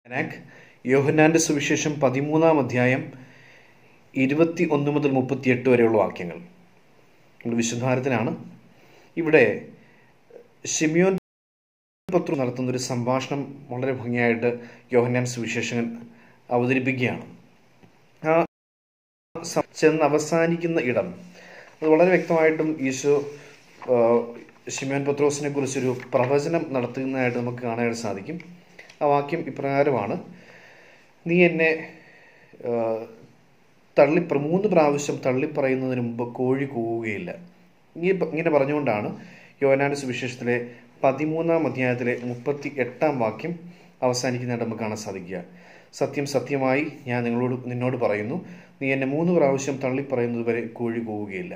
അനാക്ക് യോഹന്നാന്റെ സുവിശേഷം പതിമൂന്നാം അധ്യായം ഇരുപത്തി ഒന്ന് മുതൽ മുപ്പത്തിയെട്ട് വരെയുള്ള വാക്യങ്ങൾ നമ്മൾ വിശുദ്ധാരത്തിനാണ് ഇവിടെ ഷിമിയോൻ പത്രു നടത്തുന്ന ഒരു സംഭാഷണം വളരെ ഭംഗിയായിട്ട് യോഹന്നാൻ സുവിശേഷകൻ അവതരിപ്പിക്കുകയാണ് ആ സ- ചെന്ന് അവസാനിക്കുന്ന ഇടം അത് വളരെ വ്യക്തമായിട്ടും ഈശോ ആ, ഷിമിയോൻ പത്രോസിനെ കുറിച്ചൊരു പ്രവചനം നടത്തുന്നതായിട്ട് നമുക്ക് കാണാനായിട്ട് സാധിക്കും ആ വാക്യം ഇപ്രകാരമാണ് നീ എന്നെ ആ, തള്ളി പ്ര- മൂന്ന് പ്രാവശ്യം തള്ളിപ്പറയുന്നതിന് മുമ്പ് കോഴി കൂവുകയില്ല ഈ പ- ഇങ്ങനെ പറഞ്ഞുകൊണ്ടാണ് യോനാന്റെ സുവിശേഷത്തിലെ പതിമൂന്നാം അധ്യായത്തിലെ മുപ്പത്തി എട്ടാം വാക്യം അവസാനിക്കുന്നതായിട്ട് നമുക്ക് കാണാൻ സാധിക്കുക സത്യം സത്യമായി ഞാൻ നിങ്ങളോട് നിന്നോട് പറയുന്നു നീ എന്നെ മൂന്ന് പ്രാവശ്യം തള്ളിപ്പറയുന്നത് വരെ കോഴി കൂവുകയില്ല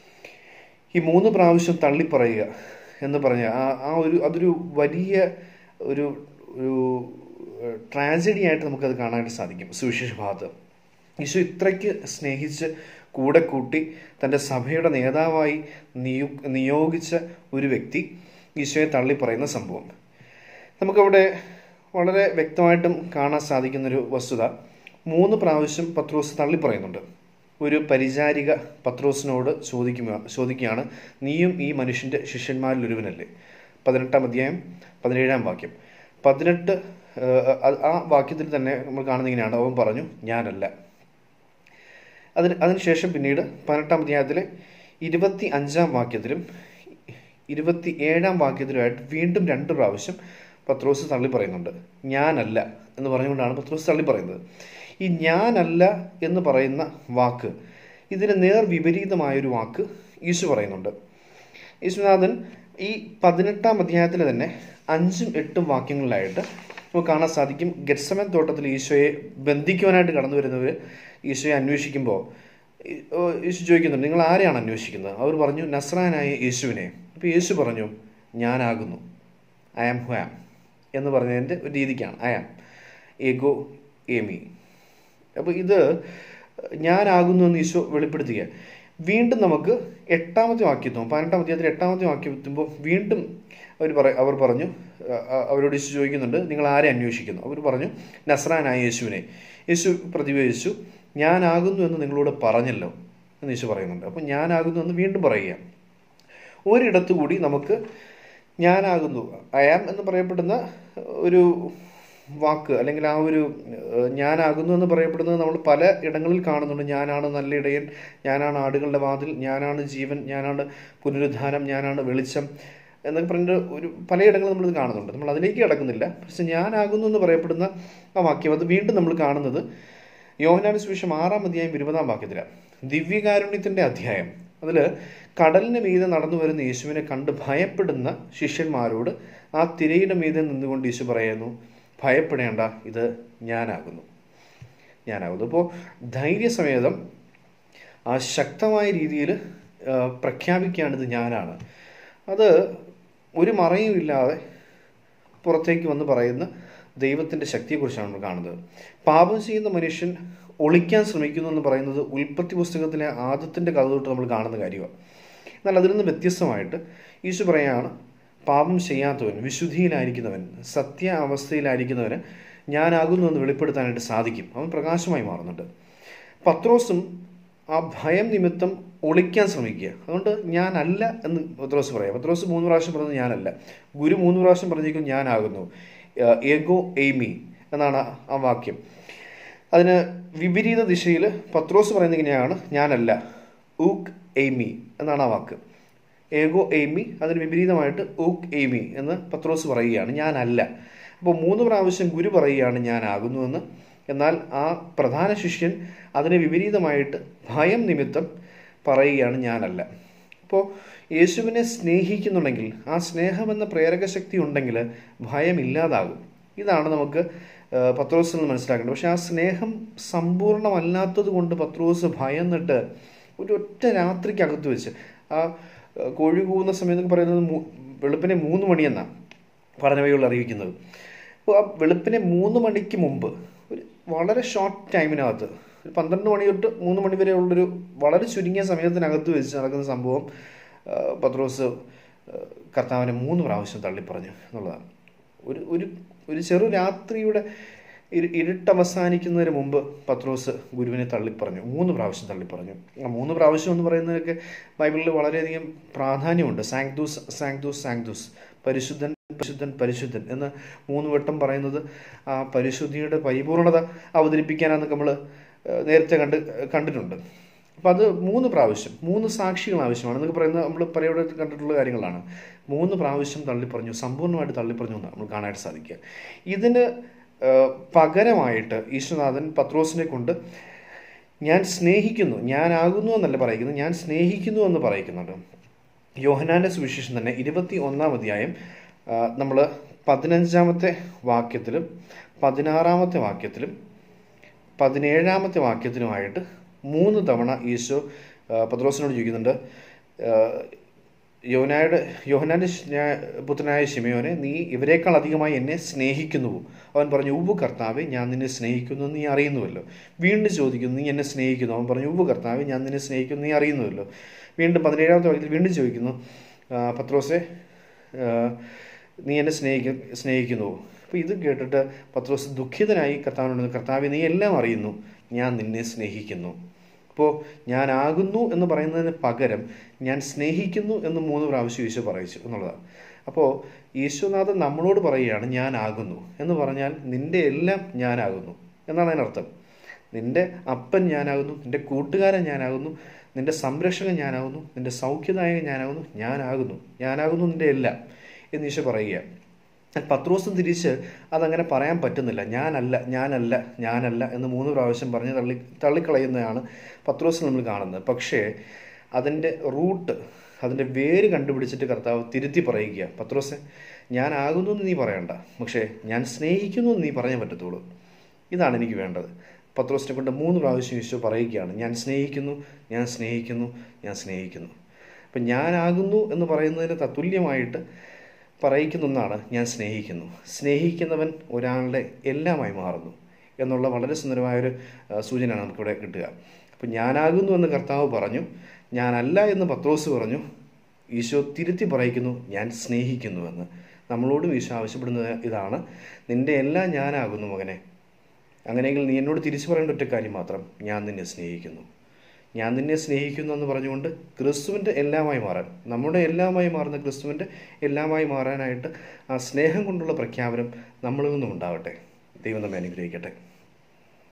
ഈ മൂന്ന് പ്രാവശ്യം തള്ളിപ്പറയുക എന്ന് പറഞ്ഞ ആ ആ ഒരു അതൊരു വലിയ ഒരു ഒരു ട്രാജഡി ആയിട്ട് നമുക്കത് കാണാനായിട്ട് സാധിക്കും സുവിശേഷ ഭാഗത്ത് ഈശോ ഇത്രയ്ക്ക് സ്നേഹിച്ച് കൂടെ കൂട്ടി തൻ്റെ സഭയുടെ നേതാവായി നിയോ നിയോഗിച്ച ഒരു വ്യക്തി ഈശോയെ തള്ളിപ്പറയുന്ന സംഭവം നമുക്കവിടെ വളരെ വ്യക്തമായിട്ടും കാണാൻ സാധിക്കുന്നൊരു വസ്തുത മൂന്ന് പ്രാവശ്യം പത്രോസ് തള്ളിപ്പറയുന്നുണ്ട് ഒരു പരിചാരിക പത്രോസിനോട് ചോദിക്കുക ചോദിക്കുകയാണ് നീയും ഈ മനുഷ്യൻ്റെ ശിഷ്യന്മാരിൽ ഒരുവനല്ലേ പതിനെട്ടാം അധ്യായം പതിനേഴാം വാക്യം പതിനെട്ട് ഏഹ്, അത് ആ വാക്യത്തിൽ തന്നെ നമ്മൾ കാണുന്ന ഇങ്ങനെയാണ് അവൻ പറഞ്ഞു ഞാനല്ല അതിന് അതിനുശേഷം പിന്നീട് പതിനെട്ടാം അധ്യായത്തിലെ ഇരുപത്തി അഞ്ചാം വാക്യത്തിലും ഇരുപത്തി ഏഴാം വാക്യത്തിലുമായിട്ട് വീണ്ടും രണ്ട് പ്രാവശ്യം പത്രോസ് തള്ളി പറയുന്നുണ്ട് ഞാനല്ല എന്ന് പറഞ്ഞുകൊണ്ടാണ് പത്രോസ് തള്ളി പറയുന്നത് ഈ ഞാനല്ല എന്ന് പറയുന്ന വാക്ക് ഇതിന് നേർ വിപരീതമായൊരു വാക്ക് ഈശോ പറയുന്നുണ്ട് യേശുനാഥൻ ഈ പതിനെട്ടാം അധ്യായത്തിൽ തന്നെ അഞ്ചും എട്ടും വാക്യങ്ങളിലായിട്ട് നമുക്ക് കാണാൻ സാധിക്കും ഗെറ്റ്സമൻ തോട്ടത്തിൽ ഈശോയെ ബന്ധിക്കുവാനായിട്ട് കടന്നു വരുന്നവർ ഈശോയെ അന്വേഷിക്കുമ്പോൾ ഈ- ഓ, യേശു ചോദിക്കുന്നുണ്ട് നിങ്ങൾ ആരെയാണ് അന്വേഷിക്കുന്നത് അവർ പറഞ്ഞു നസ്രാനായ യേശുവിനെ അപ്പോൾ യേശു പറഞ്ഞു ഞാനാകുന്നു ഐ ആം ഹു ആം എന്ന് പറഞ്ഞതിൻ്റെ ഒരു രീതിക്കാണ് ഐ ആം എഗോ എമി അപ്പോൾ ഇത് ഞാനാകുന്നു എന്ന് ഈശോ വെളിപ്പെടുത്തുക വീണ്ടും നമുക്ക് എട്ടാമത്തെ വാക്യത്വം പതിനെട്ടാം അധ്യായത്തിൽ എട്ടാമത്തെ വാക്യം എത്തുമ്പോൾ വീണ്ടും അവർ പറ അവർ പറഞ്ഞു അ, അ, അവരോട് യേശു ചോദിക്കുന്നുണ്ട് നിങ്ങൾ ആരെ അന്വേഷിക്കുന്നു അവർ പറഞ്ഞു നസ്രാനായ യേശുവിനെ യേശു പ്രതിവേദിച്ചു ഞാനാകുന്നു എന്ന് നിങ്ങളോട് പറഞ്ഞല്ലോ എന്ന് യേശു പറയുന്നുണ്ട് അപ്പോൾ ഞാനാകുന്നു എന്ന് വീണ്ടും പറയുക ഒരിടത്തു കൂടി നമുക്ക് ഞാനാകുന്നു അയാം എന്ന് പറയപ്പെടുന്ന ഒരു വാക്ക് അല്ലെങ്കിൽ ആ ഒരു ഏഹ്, ഞാനാകുന്നു എന്ന് പറയപ്പെടുന്നത് നമ്മൾ പല ഇടങ്ങളിൽ കാണുന്നുണ്ട് ഞാനാണ് നല്ല ഇടയൻ ഞാനാണ് ആടുകളുടെ വാതിൽ ഞാനാണ് ജീവൻ ഞാനാണ് പുനരുദ്ധാനം ഞാനാണ് വെളിച്ചം എന്നൊക്കെ പറഞ്ഞിട്ട് ഒരു പലയിടങ്ങളിൽ നമ്മളിത് കാണുന്നുണ്ട് നമ്മൾ അതിലേക്ക് കിടക്കുന്നില്ല പക്ഷെ ഞാനാകുന്നു എന്ന് പറയപ്പെടുന്ന ആ വാക്യം അത് വീണ്ടും നമ്മൾ കാണുന്നത് യോഹനാന സുവിശേഷം ആറാം അധ്യായം ഇരുപതാം വാക്യത്തിലാണ് ദിവ്യകാരുണ്യത്തിൻ്റെ അധ്യായം അതിൽ കടലിന് മീതെ നടന്നു വരുന്ന യേശുവിനെ കണ്ട് ഭയപ്പെടുന്ന ശിഷ്യന്മാരോട് ആ തിരയുടെ മീതെ നിന്നുകൊണ്ട് യേശു പറയുന്നു ഭയപ്പെടേണ്ട ഇത് ഞാനാകുന്നു ഞാനാകുന്നു അപ്പോൾ ധൈര്യസമേതം ആ ശക്തമായ രീതിയിൽ പ്രഖ്യാപിക്കുകയാണ് ഇത് ഞാനാണ് അത് ഒരു മറയും ഇല്ലാതെ പുറത്തേക്ക് വന്ന് പറയുന്ന ദൈവത്തിൻ്റെ ശക്തിയെക്കുറിച്ചാണ് നമ്മൾ കാണുന്നത് പാപം ചെയ്യുന്ന മനുഷ്യൻ ഒളിക്കാൻ ശ്രമിക്കുന്നു എന്ന് പറയുന്നത് ഉൽപ്പത്തി പുസ്തകത്തിലെ ആദത്തിൻ്റെ കഥ തൊട്ട് നമ്മൾ കാണുന്ന കാര്യമാണ് എന്നാൽ അതിൽ നിന്ന് വ്യത്യസ്തമായിട്ട് ഈശു പറയാണ് പാപം ചെയ്യാത്തവൻ വിശുദ്ധിയിലായിരിക്കുന്നവൻ സത്യ അവസ്ഥയിലായിരിക്കുന്നവന് ഞാനാകുന്നു എന്ന് വെളിപ്പെടുത്താനായിട്ട് സാധിക്കും അവൻ പ്രകാശമായി മാറുന്നുണ്ട് പത്രോസും ആ ഭയം നിമിത്തം ഒളിക്കാൻ ശ്രമിക്കുക അതുകൊണ്ട് ഞാനല്ല എന്ന് പത്രോസ് പറയാം പത്രോസ് മൂന്ന് പ്രാവശ്യം പറഞ്ഞത് ഞാനല്ല ഗുരു മൂന്ന് പ്രാവശ്യം പറഞ്ഞേക്കും ഞാനാകുന്നു എഗോ എയ്മി എന്നാണ് ആ- ആ വാക്യം അതിന് വിപരീത ദിശയിൽ പത്രോസ് പറയുന്നത് ഇങ്ങനെയാണ് ഞാനല്ല ഊക്ക് എയ്മി എന്നാണ് ആ വാക്ക് ഏഗോ എയ്മി അതിന് വിപരീതമായിട്ട് ഊക്ക് എയ്മി എന്ന് പത്രോസ് പറയുകയാണ് ഞാനല്ല അപ്പോൾ മൂന്ന് പ്രാവശ്യം ഗുരു പറയുകയാണ് ഞാനാകുന്നുവെന്ന് എന്നാൽ ആ പ്രധാന ശിഷ്യൻ അതിന് വിപരീതമായിട്ട് ഭയം നിമിത്തം പറയുകയാണ് ഞാനല്ല അപ്പോൾ യേശുവിനെ സ്നേഹിക്കുന്നുണ്ടെങ്കിൽ ആ സ്നേഹമെന്ന പ്രേരക ശക്തി ഉണ്ടെങ്കിൽ ഭയം ഇല്ലാതാകും ഇതാണ് നമുക്ക് ആ, പത്രോസിൽ നിന്ന് മനസ്സിലാക്കേണ്ടത് പക്ഷെ ആ സ്നേഹം സമ്പൂർണ്ണമല്ലാത്തത് കൊണ്ട് പത്രോസ് ഭയന്നിട്ട് ഒരു ഒറ്റ രാത്രിക്കകത്ത് വെച്ച് ആ ആ, കോഴി കൂവുന്ന സമയം എന്നൊക്കെ പറയുന്നത് മൂ- വെളുപ്പിനെ മൂന്ന് മണിയെന്നാണ് പഠനവകൾ അറിയിക്കുന്നത് അപ്പോൾ ആ വെളുപ്പിനെ മൂന്ന് മണിക്ക് മുമ്പ് ഒരു വളരെ ഷോർട്ട് ടൈമിനകത്ത് ഒരു പന്ത്രണ്ട് മണി തൊട്ട് മൂന്ന് മണി വരെ ഉള്ളൊരു വളരെ ചുരുങ്ങിയ സമയത്തിനകത്ത് വെച്ച് നടക്കുന്ന സംഭവം ആ, പത്രോസ് ആ, കർത്താവിനെ മൂന്ന് പ്രാവശ്യം തള്ളിപ്പറഞ്ഞു എന്നുള്ളതാണ് ഒരു ഒരു ഒരു ചെറു രാത്രിയുടെ ഇരു ഇരുട്ടവസാനിക്കുന്നതിന് മുമ്പ് പത്രോസ് ഗുരുവിനെ തള്ളിപ്പറഞ്ഞു മൂന്ന് പ്രാവശ്യം തള്ളിപ്പറഞ്ഞു ആ മൂന്ന് പ്രാവശ്യം എന്ന് പറയുന്നതൊക്കെ ബൈബിളിൽ വളരെയധികം പ്രാധാന്യമുണ്ട് സാങ്ക്ദൂസ് സാങ്ക്ദൂസ് സാങ്ക്ദൂസ് പരിശുദ്ധൻ പരിശുദ്ധൻ പരിശുദ്ധൻ എന്ന് മൂന്ന് വട്ടം പറയുന്നത് ആ പരിശുദ്ധിയുടെ പരിപൂർണത അവതരിപ്പിക്കാനാണെന്ന് നമ്മൾ നേരത്തെ കണ്ട് കണ്ടിട്ടുണ്ട് അപ്പം അത് മൂന്ന് പ്രാവശ്യം മൂന്ന് സാക്ഷികൾ ആവശ്യമാണ് എന്നൊക്കെ പറയുന്നത് നമ്മൾ പറയോടെ കണ്ടിട്ടുള്ള കാര്യങ്ങളാണ് മൂന്ന് പ്രാവശ്യം തള്ളിപ്പറഞ്ഞു സമ്പൂർണ്ണമായിട്ട് തള്ളിപ്പറഞ്ഞു എന്നാണ് നമ്മൾ കാണാനായിട്ട് സാധിക്കുക ഇതിന് ഏഹ്, പകരമായിട്ട് ഈശ്വനാഥൻ പത്രോസിനെ കൊണ്ട് ഞാൻ സ്നേഹിക്കുന്നു ഞാനാകുന്നു എന്നല്ല പറയുന്നത് ഞാൻ സ്നേഹിക്കുന്നു എന്ന് പറയിക്കുന്നുണ്ട് യോഹനാന്റെ സുവിശേഷം തന്നെ ഇരുപത്തി ഒന്നാം അധ്യായം നമ്മൾ പതിനഞ്ചാമത്തെ വാക്യത്തിലും പതിനാറാമത്തെ വാക്യത്തിലും പതിനേഴാമത്തെ വാക്യത്തിലുമായിട്ട് മൂന്ന് തവണ ഈശോ ആ, പത്രോസിനോട് ചോദിക്കുന്നുണ്ട് ആ, യോനായുടെ യോഹനാന്റെ സ്നേ- പുത്രനായ ശിമയോനെ നീ ഇവരെക്കാൾ അധികമായി എന്നെ സ്നേഹിക്കുന്നുവോ അവൻ പറഞ്ഞു ഉവ്വ് കർത്താവെ ഞാൻ നിന്നെ സ്നേഹിക്കുന്നു എന്ന് നീ അറിയുന്നുവല്ലോ വീണ്ടും ചോദിക്കുന്നു നീ എന്നെ സ്നേഹിക്കുന്നു അവൻ പറഞ്ഞു ഉവ്വ് കർത്താവെ ഞാൻ നിന്നെ സ്നേഹിക്കുന്നു നീ അറിയുന്നുവല്ലോ വീണ്ടും പതിനേഴാമത്തെ വാക്യത്തിൽ വീണ്ടും ചോദിക്കുന്നു ആ, പത്രോസെ ആ, നീ എന്നെ സ്നേഹിക്ക സ്നേഹിക്കുന്നുവോ അപ്പോൾ ഇത് കേട്ടിട്ട് പത്രോസ് ദുഃഖിതനായി കർത്താവിനോട് കർത്താവെ നീ എല്ലാം അറിയുന്നു ഞാൻ നിന്നെ സ്നേഹിക്കുന്നു അപ്പോൾ ഞാനാകുന്നു എന്ന് പറയുന്നതിന് പകരം ഞാൻ സ്നേഹിക്കുന്നു എന്ന് മൂന്ന് പ്രാവശ്യം ഈശോ പറയിച്ചു എന്നുള്ളതാണ് അപ്പോൾ ഈശോനാഥൻ നമ്മളോട് പറയുകയാണ് ഞാനാകുന്നു എന്ന് പറഞ്ഞാൽ നിന്റെ എല്ലാം ഞാനാകുന്നു എന്നാണ് അതിനർത്ഥം നിന്റെ അപ്പൻ ഞാനാകുന്നു നിന്റെ കൂട്ടുകാരൻ ഞാനാകുന്നു നിന്റെ സംരക്ഷകൻ ഞാനാകുന്നു നിന്റെ സൗഖ്യദായകൻ ഞാനാകുന്നു ഞാനാകുന്നു ഞാനാകുന്നു നിന്റെ എല്ലാം എന്ന് ഈശോ പറയുക എന്നാൽ പത്രോസും തിരിച്ച് അതങ്ങനെ പറയാൻ പറ്റുന്നില്ല ഞാനല്ല ഞാനല്ല ഞാനല്ല എന്ന് മൂന്ന് പ്രാവശ്യം പറഞ്ഞ് തള്ളി തള്ളിക്കളയുന്നതാണ് പത്രോസ് നമ്മൾ കാണുന്നത് പക്ഷേ അതിൻ്റെ റൂട്ട് അതിൻ്റെ വേര് കണ്ടുപിടിച്ചിട്ട് കർത്താവ് തിരുത്തി പറയുക പത്രോസെ ഞാനാകുന്നു എന്ന് നീ പറയണ്ട പക്ഷേ ഞാൻ സ്നേഹിക്കുന്നു എന്ന് നീ പറഞ്ഞേ പറ്റത്തുള്ളൂ ഇതാണ് എനിക്ക് വേണ്ടത് പത്രോസിനെ കൊണ്ട് മൂന്ന് പ്രാവശ്യം ഈശോ പറയുകയാണ് ഞാൻ സ്നേഹിക്കുന്നു ഞാൻ സ്നേഹിക്കുന്നു ഞാൻ സ്നേഹിക്കുന്നു അപ്പം ഞാനാകുന്നു എന്ന് പറയുന്നതിന് തത്തുല്യമായിട്ട് പറയിക്കുന്ന ഒന്നാണ് ഞാൻ സ്നേഹിക്കുന്നു സ്നേഹിക്കുന്നവൻ ഒരാളുടെ എല്ലാമായി മാറുന്നു എന്നുള്ള വളരെ സുന്ദരമായൊരു ആ, സൂചനയാണ് നമുക്കിവിടെ കിട്ടുക അപ്പം ഞാനാകുന്നു എന്ന് കർത്താവ് പറഞ്ഞു ഞാനല്ല എന്ന് പത്രോസ് പറഞ്ഞു ഈശോ തിരുത്തി പറയിക്കുന്നു ഞാൻ സ്നേഹിക്കുന്നുവെന്ന് നമ്മളോടും ഈശോ ആവശ്യപ്പെടുന്നത് ഇതാണ് നിന്റെ എല്ലാം ഞാനാകുന്നു മകനെ അങ്ങനെയെങ്കിൽ നീ എന്നോട് തിരിച്ചു പറയേണ്ട ഒറ്റ കാര്യം മാത്രം ഞാൻ നിന്നെ സ്നേഹിക്കുന്നു ഞാൻ നിന്നെ സ്നേഹിക്കുന്നു എന്ന് പറഞ്ഞുകൊണ്ട് ക്രിസ്തുവിൻ്റെ എല്ലാമായി മാറാൻ നമ്മുടെ എല്ലാമായി മാറുന്ന ക്രിസ്തുവിൻ്റെ എല്ലാമായി മാറാനായിട്ട് ആ സ്നേഹം കൊണ്ടുള്ള പ്രഖ്യാപനം നമ്മളിൽ നിന്നും ഉണ്ടാവട്ടെ ദൈവം നമ്മെ അനുഗ്രഹിക്കട്ടെ